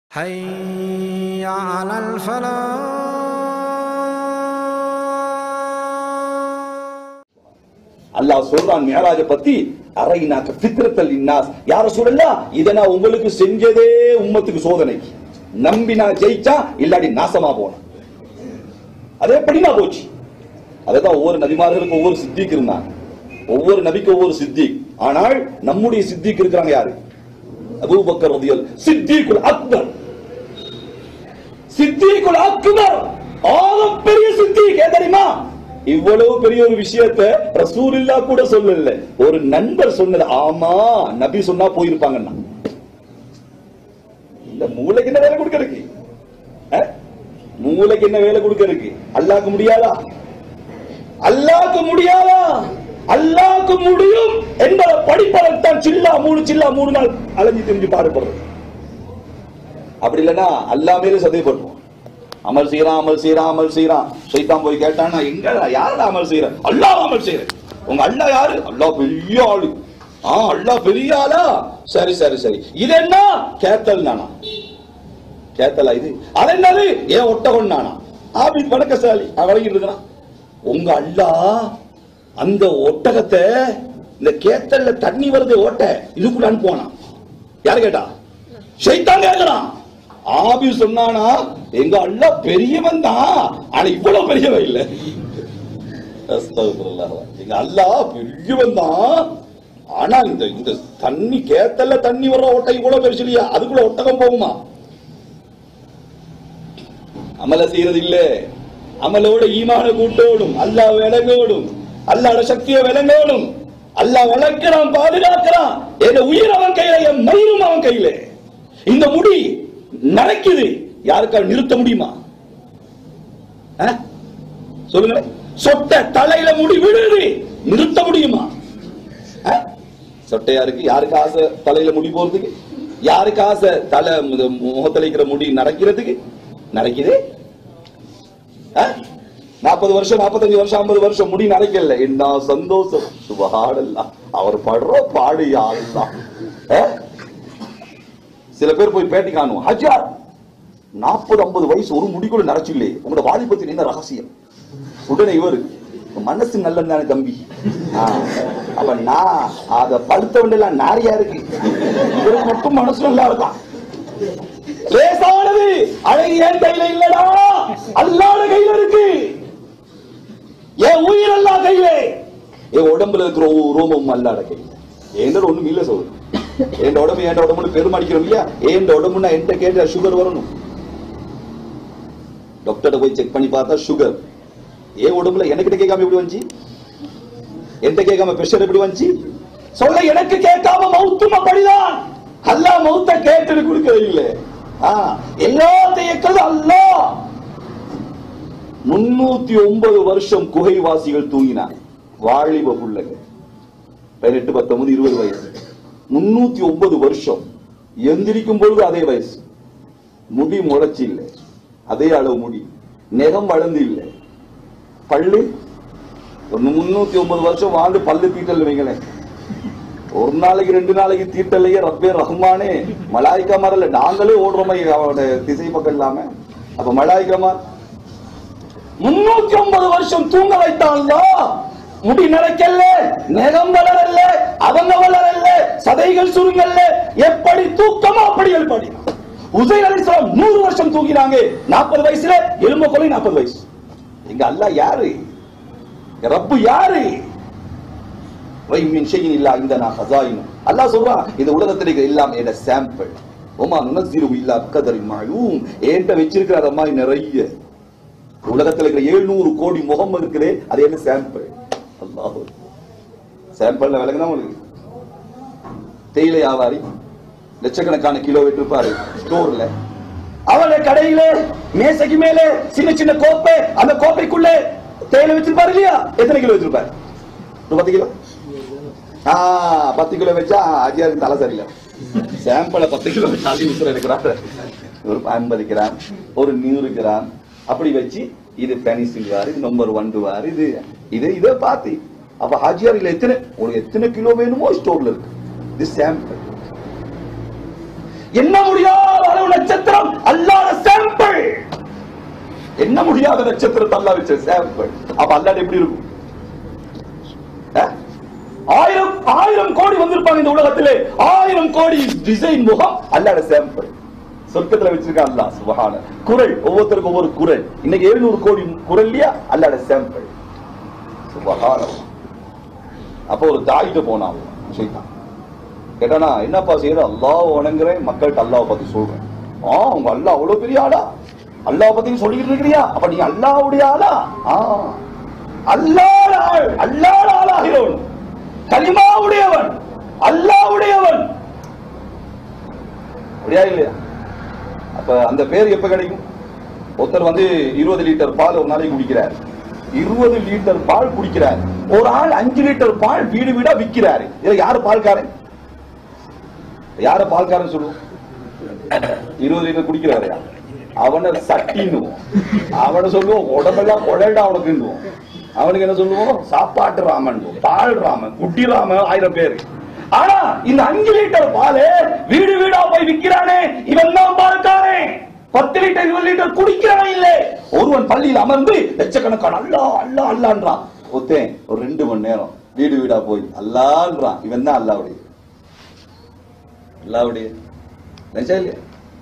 حي على الفلاح அல்லாஹ் சொல்றான் மியராஜ பத்தி அரைனாக்க ஃபித்ரத்தல் இன்னாஸ் யார சொல்லலாம் இத நான் உங்களுக்கு செஞ்சதே உம்மத்துக்கு சோதனை நம்பி நான் ஜெயிச்சா இல்லாடி நாசமா போனேன் அது எப்படிமா போச்சு அதுதான் ஒவ்வொரு நபிமார்களுக்கும் ஒவ்வொரு சித்திக் இருந்தாங்க ஒவ்வொரு நபிக்கு ஒவ்வொரு சித்திக் ஆனால் நம்முடைய சித்திக் இருக்கிறாங்க யாரு அபூபக்கர் ரதியல் சித்திகுல் அக்பர் சித்திகுல் அக்பர் ஆகம் பெரிய சித்திக் ஏன் தெரியுமா இவ்வளவு பெரிய ஒரு விஷயத்த ரசூலுல்லா கூட சொல்லல ஒரு நண்பர் சொன்னது ஆமா நபி சொன்னா போயிருப்பாங்கன்னா இந்த மூளைக்கு என்ன வேலை கொடுக்கறதுக்கு அஹ்? மூளைக்கு என்ன வேலை கொடுக்கறதுக்கு அல்லாஹ்க்கு முடியாதா அல்லாஹ்க்கு முடியாதா அல்லாஹ்க்கு முடியும் என்பதை படிப்பதற்கான் சில்லா மூணு சில்லா மூணு நாள் அலைஞ்சு திரிஞ்சு பாடுபடுறது அப்படி இல்லைன்னா அல்லா மேலே சந்தேகப்படுவோம் அமல் செய்யறான் அமல் செய்யறான் அமல் செய்யறான் சைத்தான் போய் கேட்டானா எங்க யாரு அமல் செய்யற அல்லாஹ் அமல் செய்யற உங்க அல்லாஹ் யாரு அல்லாஹ் பெரிய ஆளு ஆ அல்லாஹ் பெரிய ஆளா சரி சரி சரி இது என்ன கேத்தல் நானா கேத்தலா இது அது என்னது ஏன் ஒட்டகொன் நானா ஆபித் வணக்கசாலி அவன் வழங்கிட்டு இருக்கிறான் உங்க அல்லாஹ் அந்த ஒட்டகத்தை இந்த கேத்தல்ல தண்ணி வருது ஓட்ட இதுக்குள்ள அனுப்புவானா யாரு கேட்டா ஷைத்தான் கேட்கிறான் ஆபி சொன்னானா எங்க அல்லாஹ் பெரியவன் தான் ஆனா இவ்வளவு பெரியவன் இல்ல அஸ்தக்ஃபிருல்லாஹ். எங்க அல்லாஹ் பெரியவன் தான் ஆனா இந்த இந்த தண்ணி கேத்தல்ல தண்ணி வர்ற ஓட்டை இவ்வளவு பெருசு இல்லையா அதுக்குள்ள ஒட்டகம் போகுமா அமல செய்யறது இல்ல அமலோட ஈமான கூட்டோடும் அல்லாஹ் விளங்கோடும் அல்லாஹ்ட சக்தியை விளங்கோடும் அல்லாஹ் வளர்க்கிறான் பாதுகாக்கிறான் என் உயிர் அவன் கையில என் மயிரும் அவன் கையில இந்த முடி நரைக்குது யாருக்கால் நிறுத்த முடியுமா அஹ்? சொல்லுங்க சொட்ட தலையில முடி விழுது நிறுத்த முடியுமா அஹ்? சொட்டையாருக்கு யாருக்கு ஆசை தலையில முடி போறதுக்கு யாருக்கு ஆசை தலை மு- முகத்துல இருக்கிற முடி நடக்கிறதுக்கு நடக்குது நாற்பது வருஷம் நாற்பத்தஞ்சு வருஷம் ஐம்பது வருஷம் முடி நடக்கல என்ன சந்தோஷம் சுபஹானல்லாஹ் அவர் படுற பாடு யாருதான் சில பேர் போய் பேட்டி காணுவோம் ஹஜார் நாற்பது ஐம்பது வயசு ஒரு முடி கூட நரைச்சில்லே உங்களோட வாலிபத்தின் என்ன ரகசியம் உடனே இவர் மனசு நல்லது தானே தம்பி ஆ, அப்ப நான் அத பழுத்த எல்லாம் நாரியா இருக்கு இவருக்கு மட்டும் மனசு நல்லா இருக்கான் லேசானது அழகு என் கையில இல்லடா அல்லாத கையில இருக்கு என் உயிர் அல்லா கையில என் உடம்புல இருக்கிற ஒவ்வொரு ரோமமும் அல்லாத கையில என்னோட ஒண்ணும் இல்ல சொல்லு என் உடம்பு என் உடம்புல பெருமடிக்கிறோம் இல்லையா என் உடம்புனா என்கிட்ட கேட்ட சுகர் வரணும் டாக்டர்கிட்ட போய் செக் பண்ணி பார்த்தா சுகர் ஏன் உடம்புல எனக்கிட்ட கேட்காம எப்படி வந்துச்சு என்கிட்ட கேட்காம பிரஷர் எப்படி வந்துச்சு சொல்ல எனக்கு கேட்காம மௌத்தும் அப்படிதான் அல்லாஹ் மௌத்த கேட்டு கொடுக்கறது இல்ல ஆ, எல்லாத்தையும் இருக்கிறது அல்லாஹ் முன்னூத்தி ஒன்பது வருஷம் குகைவாசிகள் தூங்கினாங்க வாலிப புள்ளங்க பதினெட்டு பத்தொன்பது இருபது வயசு முன்னூத்தி ஒன்பது வருஷம் எந்திரிக்கும் பொழுது அதே வயசு முடி முளைச்சு இல்லை அதே அளவு முடி நெகம் வளர்ந்து இல்லை பல்லு ஒரு முன்னூத்தி ஒன்பது வருஷம் வாழ்ந்து பல்லு தீட்டல் வைங்களேன் ஒரு நாளைக்கு ரெண்டு நாளைக்கு தீட்டலையே ரப்பே ரஹ்மானே மலாய்க்கா மரல நாங்களே ஓடுறோமே அவனோட திசை பக்கம் இல்லாம அப்ப மலாய்க்கா மார் முன்னூத்தி ஒன்பது வருஷம் தூங்க வைத்தான்ல முடி நடக்கல நெகம் வளரல்ல அவங்க வளரல்ல சதைகள் சுருங்கல்ல எப்படி தூக்கமோ அப்படி எழுப்பாடி உசைன் அலிஸ்லாம் நூறு வருஷம் தூங்கினாங்க நாற்பது வயசுல எலும்ப கொலை நாற்பது வயசு எங்க அல்லாஹ் யாரு ரப்பு யாரு வைமின் ஷையின் இல்லா இந்த நான் ஹசாயினு அல்லாஹ் சொல்றான் இந்த உலகத்தில் இருக்கிற எல்லாம் என்ன சாம்பிள் ஓமா நுனசிரு இல்லா கதரி மாயும் ஏன்ட்ட வச்சிருக்கிற அந்த மாதிரி நிறைய உலகத்தில் இருக்கிற 700 கோடி முகம் இருக்குதே அது என்ன சாம்பிள் அல்லாஹ் சாம்பிள்ல விளங்குனா உங்களுக்கு தேயிலை வியாபாரி லட்சக்கணக்கான கிலோ விட்டுருப்பாரு ஸ்டோர்ல அவருடைய கடையில மேசைக்கு மேல சின்ன சின்ன கோப்பை அந்த கோப்பைக்குள்ள தேயிலை வச்சிருப்பாரு இல்லையா எத்தனை கிலோ வச்சிருப்பாரு ஒரு பத்து கிலோ ஆ பத்து கிலோ வச்சா அஜியாருக்கு தலை சரியில்லை சாம்பிள பத்து கிலோ வச்சு அள்ளி உசுர எடுக்கிறாரு ஒரு ஐம்பது கிராம் ஒரு நூறு கிராம் அப்படி வச்சு இது பெனிசில் வாரு இது நம்பர் ஒன் வாரு இது இது இதை பார்த்து அப்ப ஹாஜியார் இல்ல எத்தனை உங்களுக்கு எத்தனை கிலோ வேணுமோ ஸ்டோர்ல இருக்கு இது சாம்பிள் என்ன முடியாத அளவு நட்சத்திரம் அல்லாத சாம்பிள் என்ன முடியாத நட்சத்திரத்தை அல்லா வச்ச சாம்பிள் அப்ப அல்லாட எப்படி இருக்கும் அஹ்? ஆயிரம் ஆயிரம் கோடி வந்திருப்பாங்க இந்த உலகத்திலே ஆயிரம் கோடி டிசைன் முகம் அல்லாட சாம்பிள் சொர்க்கத்துல வச்சிருக்க அல்லாஹ் சுபஹான குரல் ஒவ்வொருத்தருக்கும் ஒவ்வொரு குரல் இன்னைக்கு 700 கோடி குரல் இல்லையா அல்லாட சாம்பிள் சுபஹான அப்போ ஒரு தாயிட்ட போனான் செய்தான் கேட்டானா என்னப்பா செய்யற அல்லாஹ் வணங்குறேன் மக்கள்கிட்ட அல்லாஹ் பத்தி சொல்றேன் ஆ உங்க அல்லாஹ் அவ்வளவு பெரிய ஆளா அல்லாஹ் பத்தி சொல்லிட்டு இருக்கிறியா அப்ப நீ அல்லாஹ்வுடைய ஆளா ஆ அல்லாஹ் ஆள் அல்லாஹ் ஆளாகிறவன் கலிமாவுடையவன் அல்லாஹ்வுடையவன் அப்படியா இல்லையா அப்ப அந்த பேர் எப்ப கிடைக்கும் ஒருத்தர் வந்து இருபது லிட்டர் பால் ஒரு நாளைக்கு குடிக்கிறார் இருபது லிட்டர் பால் குடிக்கிறார் ஒரு ஆள் அஞ்சு லிட்டர் பால் வீடு வீடா விக்கிறாரு இதுல யாரு பால்காரன் யார பால்காரன் சொல்லுவோம் இருபது லிட்டர் குடிக்கிறாரு அவனை சட்டின்னுவோம் அவனை சொல்லுவோம் உடம்பெல்லாம் குழல்டா அவனுக்குன்னுவோம் அவனுக்கு என்ன சொல்லுவோம் சாப்பாட்டு ராமன் பால் ராமன் குட்டி ராமன் ஆயிரம் பேரு ஆனா இந்த அஞ்சு லிட்டர் பாலு வீடு வீடா போய் விக்கிறானே இவன் தான் பால்காரன் பத்து லிட்டர் இருபது லிட்டர் குடிக்கிறான் இல்லை ஒருவன் பள்ளியில் அமர்ந்து லட்சக்கணக்கான அல்லா அல்லா அல்லான்றான் ஒத்தேன் ஒரு ரெண்டு மணி நேரம் வீடு வீடா போய் அல்லான்றான் இவன் தான் அல்லாவுடைய அல்லாவுடைய நினைச்சா இல்லையா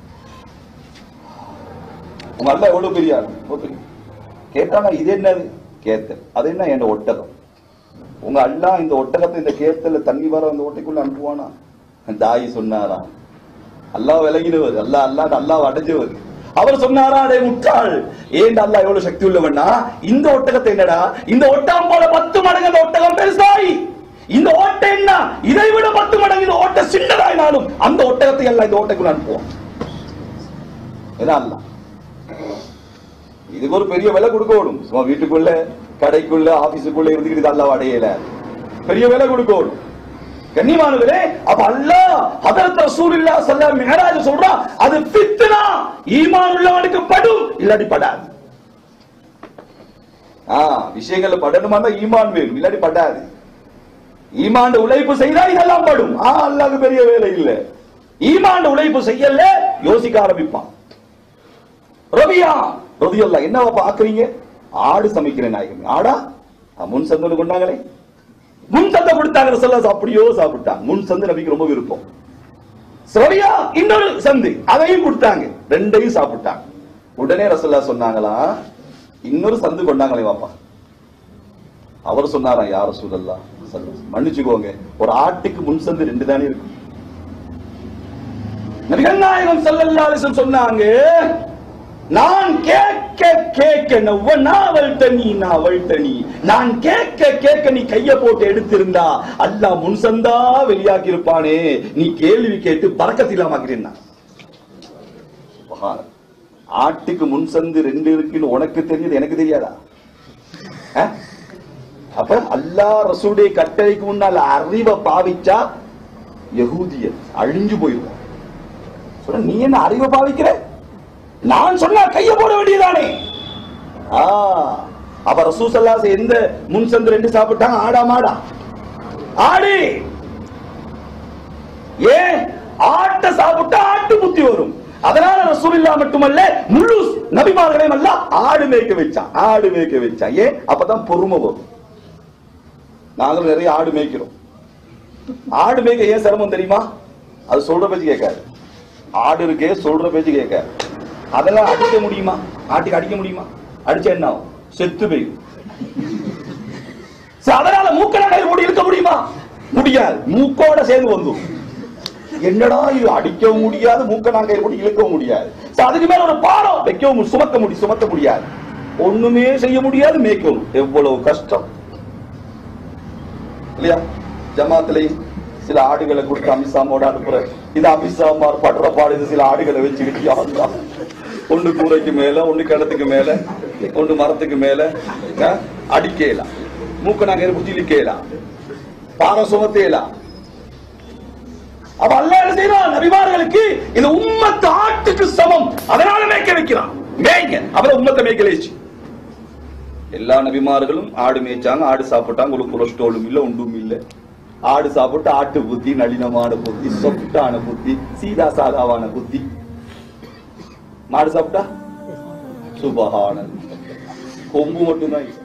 உங்க அல்லா எவ்வளவு பெரிய ஆள் எவ்வளவு பெரிய கேட்டானா இது என்னது கேத்தல் அது என்ன என் ஒட்டகம் உங்க அல்லா இந்த ஒட்டகத்தை இந்த கேத்தல தண்ணி வர அந்த ஓட்டைக்குள்ள அனுப்புவானா தாய் சொன்னாராம் அல்லாஹ் விலகிடுவது அல்லாஹ் அல்லாஹ் அல்லாஹ் அடைஞ்சவர் அவர் சொன்னாரா அடே முட்டாள் ஏன் அல்லாஹ் எவ்வளவு சக்தி உள்ளவன்னா இந்த ஒட்டகத்தை என்னடா இந்த ஒட்டகம் போல பத்து மடங்கு அந்த ஒட்டகம் பெருசாய் இந்த ஓட்டை என்ன இதை விட பத்து மடங்கு இந்த ஓட்டை சின்னதாயினாலும் அந்த ஒட்டகத்தை எல்லாம் இந்த ஓட்டைக்குள்ள அனுப்புவோம் இதான் அல்லாஹ் இதுக்கு ஒரு பெரிய விலை கொடுக்கணும் சும்மா வீட்டுக்குள்ள கடைக்குள்ள ஆபீஸுக்குள்ள இருந்துக்கிட்டு அல்லாஹ் அடையல பெரிய விலை கொடுக்கணும் கண்ணியமானவரே அப்ப அல்லாஹ் ஹதரத் ரசூலுல்லாஹ் ஸல்லல்லாஹு அலைஹி மிஹராஜ் சொல்றான் அது ஃபித்னா ஈமான் உள்ளவனுக்கு படும் இல்லாட்டி படாது ஆ விஷயங்கள்ல படணுமா இருந்தா ஈமான் வேணும் இல்லாட்டி படாது ஈமான் உழைப்பு செய்தா இதெல்லாம் படும் ஆ அல்லாஹ்க்கு பெரிய வேலை இல்ல ஈமான் உழைப்பு செய்யல யோசிக்க ஆரம்பிப்பான் ரபியா ரபியல்லா என்னவா பாக்குறீங்க ஆடு சமைக்கிறேன் நாயகம் ஆடா ஆ, முன் சந்தோடு கொண்டாங்களே முன் சந்தை கொடுத்தாங்க ரசல்லா அப்படியோ சாப்பிட்டாங்க முன் சந்து நபிக்கு ரொம்ப விருப்பம் சரியா இன்னொரு சந்து அதையும் கொடுத்தாங்க ரெண்டையும் சாப்பிட்டாங்க உடனே ரசல்லா சொன்னாங்களா இன்னொரு சந்து கொண்டாங்களே வாப்பா அவர் சொன்னாரா யார சூழல்லா மன்னிச்சுக்கோங்க ஒரு ஆட்டுக்கு முன் சந்து ரெண்டு தானே இருக்கு நபிகள் நாயகம் ஸல்லல்லாஹு அலைஹி வஸல்லம் சொன்னாங்க நான் கேட்க கேட்க நாவல் தனி நாவல் தனி நான் கேட்க கேட்க நீ கைய போட்டு எடுத்திருந்தா அல்லாஹ் முன்சந்தா வெளியாக்கி இருப்பானே நீ கேள்வி கேட்டு பறக்கத்து இல்லாமக்கிறேன் ஆட்டுக்கு முன்சந்து ரெண்டு இருக்குன்னு உனக்கு தெரியுது எனக்கு தெரியாதா அஹ்? அப்ப அல்லாஹ் ரசூடைய கட்டளைக்கு முன்னால் அறிவை பாவிச்சா யகூதியர் அழிஞ்சு போயிடுவோம் சொல்ல நீ என்ன அறிவை பாவிக்கிற நான் சொன்னா கைய போட வேண்டியதானே ஆ அப்ப ரசூசல்லாஸ் எந்த முன் சந்து ரெண்டு சாப்பிட்டாங்க ஆடா மாடா ஆடு ஏன் ஆட்டை சாப்பிட்டா ஆட்டு புத்தி வரும் அதனால ரசூலில்லா மட்டுமல்ல முழு நபிமார்களையும் அல்ல ஆடு மேய்க்க வச்சான் ஆடு மேய்க்க வச்சான் ஏன் அப்பதான் பொறுமை வரும் நாங்களும் நிறைய ஆடு மேய்க்கிறோம் ஆடு மேய்க்க ஏன் சிரமம் தெரியுமா அது சொல்ற பேச்சு கேட்காது ஆடு இருக்கே சொல்ற பேச்சு கேட்காது அதெல்லாம் அடிக்க முடியுமா ஆட்டுக்கு அடிக்க முடியுமா அடிச்சா என்ன ஆகும் செத்து போயிடும் சரி, அதனால மூக்கடா கயிறு போட்டு இழுக்க முடியுமா முடியாது மூக்கோட சேர்ந்து வந்துடும் என்னடா இது அடிக்கவும் முடியாது மூக்க நான் கயிறு போட்டு இழுக்கவும் முடியாது சரி, அதுக்கு மேல ஒரு பாடம் வைக்கவும் மு- சுமக்க முடியும் சுமத்த முடியாது ஒண்ணுமே செய்ய முடியாது மேய்க்கவும் எவ்வளவு கஷ்டம் இல்லையா ஜமாத்திலையும் சில ஆடுகளை கொடுத்து அமித்ஷாமோட அனுப்புற இது அமித்ஷாமார் படுற பாடு இது சில ஆடுகளை வச்சுக்கிட்டு யா அல்லாஹ். ஒண்ணு கூரைக்கு மேல ஒண்ணு கிணத்துக்கு மேல ஒண்ணு மரத்துக்கு மேல அஹ், அடிக்கலாம் மூக்க நாங்க பிடிச்சி இழுக்கலாம் பாரம் சுமத்தேலாம் அப்ப அல்லாஹ் என்ன செய்யறான் நபிமார்களுக்கு இந்த உம்மத்து ஆட்டுக்கு சமம் அதனால மேய்க்க வைக்கிறான் மேய்ங்க அப்புறம் உம்மத்தை மேய்க்க வச்சு எல்லா நபிமார்களும் ஆடு மேய்ச்சாங்க ஆடு சாப்பிட்டாங்க ஒரு கொலஸ்ட்ராலும் இல்ல ஒன்றும் இல்ல ஆடு சாப்பிட்டு ஆட்டு புத்தி நளினமான புத்தி சொப்டான புத்தி சீதா சாதாவான புத்தி மாடு சாப்பிட்டா சுபகான கொம்பு மட்டும்தான் இருக்கு.